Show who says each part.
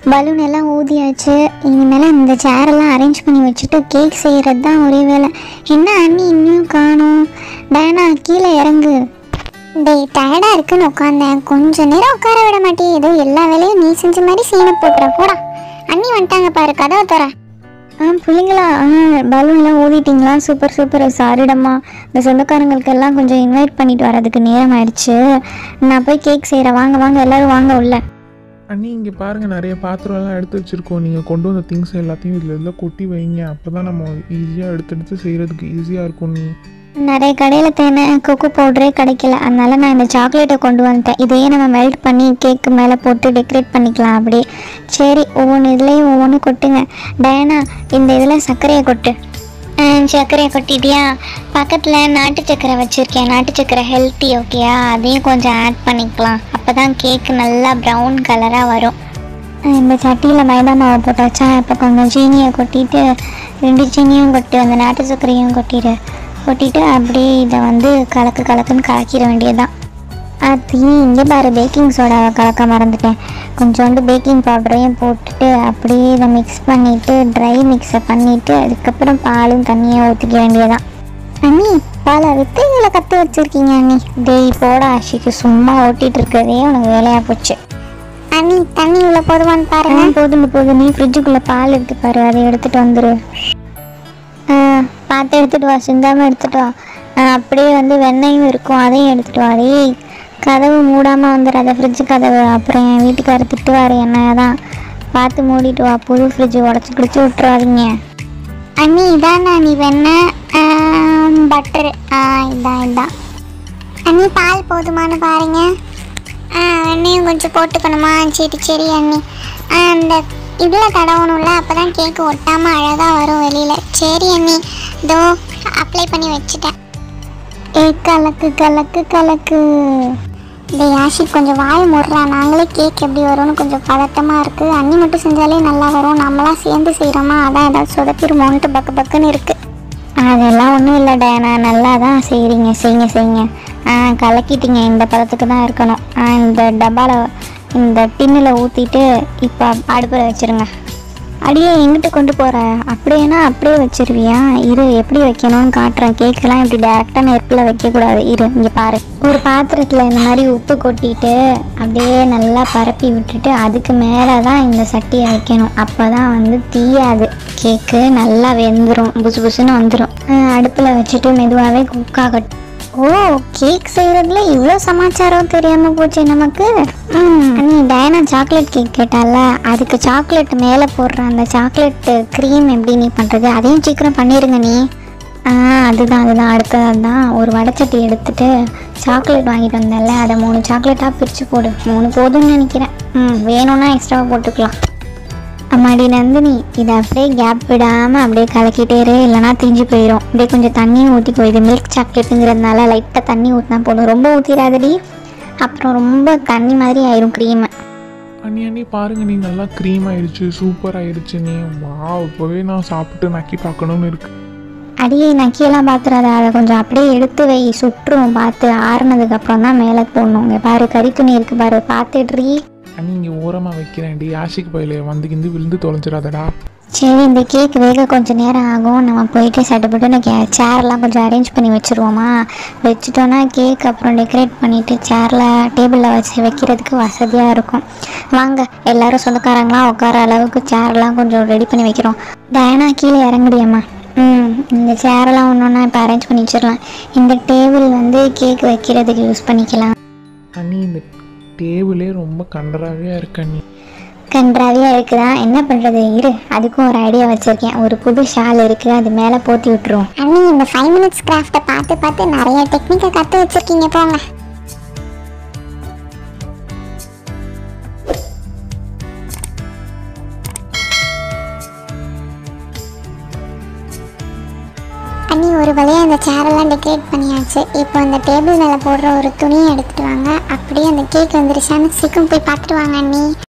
Speaker 1: balloon எல்லாம் ஊதியாச்சு இனிமேல் இந்த சேரெல்லாம் அரேஞ்ச் பண்ணி வச்சுட்டு கேக் செய்கிறது தான் ஒரே வேலை என்ன அண்ணி இன்னும் காணும் டேனா கீழே இறங்கு டேய் டயர்டாக இருக்குன்னு உட்காந்தேன் கொஞ்ச நேரம் உட்கார விட மாட்டேன் ஏதோ எல்லா வேலையும் நீ செஞ்ச மாதிரி சீனை போட்டுற போடா அண்ணி வந்துட்டாங்க பாரு கதவை தர ஆ பிள்ளைங்களா ஆ பலூன்லாம் ஊதிட்டீங்களா சூப்பர் சூப்பர் சாரிடம்மா இந்த சொந்தக்காரங்களுக்கு எல்லாம் கொஞ்சம் இன்வைட் பண்ணிட்டு வரதுக்கு நேரம் ஆயிடுச்சு நான் போய் கேக் செய்கிறேன் வாங்க வாங்க எல்லாரும் வாங்க உள்ள
Speaker 2: அண்ணி இங்கே பாருங்கள் நிறைய பாத்திரம் எல்லாம் எடுத்து வச்சுருக்கோம் நீங்கள் கொண்டு வந்த திங்ஸ் எல்லாத்தையும் இதில் எல்லாம் கொட்டி வைங்க அப்போ தான் நம்ம ஈஸியாக எடுத்து எடுத்து செய்கிறதுக்கு ஈஸியாக இருக்கும் நீ
Speaker 1: நிறைய கடையில் தேனை கொக்கோ பவுடரே கிடைக்கல அதனால நான் இந்த சாக்லேட்டை கொண்டு வந்துட்டேன் இதையே நம்ம மெல்ட் பண்ணி கேக்கு மேலே போட்டு டெக்கரேட் பண்ணிக்கலாம் அப்படியே சரி ஒவ்வொன்று இதுலேயும் ஒவ்வொன்று கொட்டுங்க டயனா இந்த இதில் சர்க்கரையை கொட்டு ஆ, சர்க்கரையை கொட்டிட்டியா பக்கத்தில் நாட்டு சர்க்கரை வச்சுருக்கேன் நாட்டு சர்க்கரை ஹெல்த்தி ஓகேயா அதையும் கொஞ்சம் ஆட் பண்ணிக்கலாம் அப்போ தான் கேக்கு நல்லா ப்ரௌன் கலராக வரும் இந்த சட்டியில் மைதா மாவு போட்டாச்சா இப்போ கொஞ்சம் சீனியை கொட்டிட்டு ரெண்டு சீனியும் கொட்டு அந்த நாட்டு சர்க்கரையும் கொட்டிடு கொட்டிட்டு அப்படியே இதை வந்து கலக்கு கலக்குன்னு கலக்கிட வேண்டியதுதான் அது இங்கே பாரு பேக்கிங் சோடாவை கலக்க மறந்துட்டேன் கொஞ்சோண்டு பேக்கிங் பவுடரையும் போட்டுட்டு அப்படியே இதை மிக்ஸ் பண்ணிவிட்டு ட்ரை மிக்ஸை பண்ணிவிட்டு அதுக்கப்புறம் பாலும் தண்ணியும் ஊற்றிக்க வேண்டியதான் அண்ணி பல வித்தைகளை கற்று வச்சுருக்கீங்க அண்ணி டேய் போடா ஆஷிக்கு சும்மா ஓட்டிகிட்டு இருக்கிறதே உனக்கு வேலையாக போச்சு அண்ணி தண்ணி உள்ள போதுமான்னு பாருங்க போதும் போதும் நீ ஃப்ரிட்ஜுக்குள்ள பால் இருக்கு பாரு அதை எடுத்துட்டு வந்துரு ஆ, பார்த்து எடுத்துட்டு வா சிந்தாம எடுத்துட்டு வா ஆ, அப்படியே வந்து வெண்ணெயும் இருக்கும் அதையும் எடுத்துட்டு வா டேய் கதவு மூடாம வந்துடாத ஃப்ரிட்ஜு கதவு அப்புறம் என் வீட்டுக்காரர் திட்டுவார் என்ன தான் பார்த்து மூடிட்டு வா புது ஃப்ரிட்ஜ் உடச்சி கிடிச்சு விட்டுறாதீங்க அண்ணி இதாண்ணா நீ வெண்ணெய் பட்டரு ஆ இதான் இதான் அண்ணி பால் போதுமான்னு பாருங்க ஆ வெண்ணையும் கொஞ்சம் போட்டுக்கணுமா சரி சரி அண்ணி ஆ அந்த இதில் தடவணும்ல அப்போ தான் கேக்கு ஒட்டாமல் அழகாக வரும் வெளியில் சரி அண்ணி இதோ அப்ளை பண்ணி வச்சுட்டேன் ஏ கலக்கு கலக்கு கலக்கு இந்த யாஷி கொஞ்சம் வாய் முடுறா நாங்களே கேக் எப்படி வரும்னு கொஞ்சம் பதட்டமாக இருக்குது அண்ணி மட்டும் செஞ்சாலே நல்லா வரும் நம்மளாம் சேர்ந்து செய்கிறோமா அதான் ஏதாவது சொதப்பிடுமோன்ட்டு பக்கு பக்குன்னு இருக்குது அதெல்லாம் ஒன்றும் இல்லை டயனா நல்லா தான் செய்கிறீங்க செய்யுங்க செய்யுங்க ஆ கலக்கிட்டீங்க இந்த பதத்துக்கு தான் இருக்கணும் ஆ இந்த டப்பாவில் இந்த டின்னில் ஊற்றிட்டு இப்போ அடுப்பில் வச்சுருங்க அடியே எங்கிட்ட கொண்டு போகிற அப்படியேனா அப்படியே வச்சிருவியா இரு எப்படி வைக்கணும்னு காட்டுறேன் கேக்கெல்லாம் இப்படி டேரெக்டாக நெருப்பில் வைக்கக்கூடாது இரு இங்கே பாரு ஒரு பாத்திரத்தில் இந்த மாதிரி உப்பு கொட்டிட்டு அப்படியே நல்லா பரப்பி விட்டுட்டு அதுக்கு மேலே தான் இந்த சட்டியை வைக்கணும் அப்போ தான் வந்து தீயாது கேக்கு நல்லா வெந்துடும் புசு புசுன்னு வந்துடும் அடுப்பில் வச்சுட்டு மெதுவாகவே குக் ஆகட்டும் ஓ கேக் செய்யறதுல இவ்வளோ சமாச்சாரம் தெரியாம போச்சு நமக்கு ம், அண்ணி டயனா சாக்லேட் கேக் கேட்டால அதுக்கு சாக்லேட் மேலே போடுற அந்த சாக்லேட் க்ரீம் எப்படி நீ பண்ணுறது அதையும் சீக்கிரம் பண்ணிடுங்க நீ ஆ அதுதான் அதுதான் அடுத்தது தான் ஒரு வடைச்சட்டி எடுத்துட்டு சாக்லேட் வாங்கிட்டு வந்தேன்ல அதை மூணு சாக்லேட்டாக பிரித்து போடு மூணு போதும்னு நினைக்கிறேன் ம் வேணும்னா எக்ஸ்ட்ராவாக போட்டுக்கலாம் அம்மாடி நந்தினி இதை அப்படியே கேப் விடாமல் அப்படியே கலக்கிட்டே இரு இல்லைனா தீஞ்சு போயிடும் அப்படியே கொஞ்சம் தண்ணியும் ஊற்றிக்கோ இது மில்க் சாக்லேட்டுங்கிறதுனால லைட்டாக தண்ணி ஊற்றினா போதும் ரொம்ப ஊற்றிடாதடி அப்புறம் ரொம்ப தண்ணி மாதிரி ஆயிரும் க்ரீமு
Speaker 2: அண்ணி அண்ணி பாருங்க நீ நல்லா க்ரீம் ஆயிடுச்சு சூப்பர் ஆயிடுச்சு நீ வா இப்போவே நான் சாப்பிட்டு நக்கி பார்க்கணும்னு இருக்கு
Speaker 1: அடியே நக்கியெல்லாம் பார்த்துறாத அதை கொஞ்சம் அப்படியே எடுத்து வை சுற்றும் பார்த்து ஆறுனதுக்கு அப்புறம் தான் மேலே போடணும் இங்கே பாரு கறி துணி இருக்கு பாரு பார்த்துட்றீ
Speaker 2: அண்ணி இங்கே ஓரமாக வைக்கிறேன் டி யாஷிக்கு பயில வந்து கிந்து விழுந்து தொலைஞ்சிடாதடா
Speaker 1: சரி இந்த கேக் வேக கொஞ்சம் நேரம் ஆகும் நம்ம போயிட்டு சட்டுப்பட்டு கே சேர்லாம் கொஞ்சம் அரேஞ்ச் பண்ணி வச்சுருவோமா வச்சுட்டோன்னா கேக் அப்புறம் டெக்கரேட் பண்ணிவிட்டு சேரில் டேபிளில் வச்சு வைக்கிறதுக்கு வசதியாக இருக்கும் வாங்க எல்லாரும் சொந்தக்காரங்களாம் உட்கார அளவுக்கு சேர்லாம் கொஞ்சம் ரெடி பண்ணி வைக்கிறோம் டயனா கீழே இறங்குடியம்மா ம் இந்த சேரெல்லாம் ஒன்று ஒன்றா இப்போ அரேஞ்ச் பண்ணி வச்சிடலாம் இந்த டேபிள் வந்து கேக் வைக்கிறதுக்கு யூஸ் பண்ணிக்கலாம்
Speaker 2: அண்ணி இந்த டேபிளே ரொம்ப கண்டராகவே இருக்கு அண்ணி
Speaker 1: கன்றாவியாக இருக்குதா என்ன பண்ணுறது இரு அதுக்கும் ஒரு ஐடியா வச்சுருக்கேன் ஒரு புது ஷால் இருக்குது அது மேலே போத்தி விட்டுருவோம் அண்ணி இந்த ஃபைவ் மினிட்ஸ் கிராஃப்ட்டை பார்த்து பார்த்து நிறைய டெக்னிக்கை கற்று வச்சுருக்கீங்க போங்க அண்ணி ஒரு வழியாக அந்த சேரெல்லாம் டெக்கரேட் பண்ணியாச்சு இப்போ அந்த டேபிள் மேலே போடுற ஒரு துணியை எடுத்துட்டு வாங்க அப்படியே அந்த கேக் வந்துருச்சான்னு சீக்கிரம் போய் பார்த்துட்டு வாங்க அண்ணி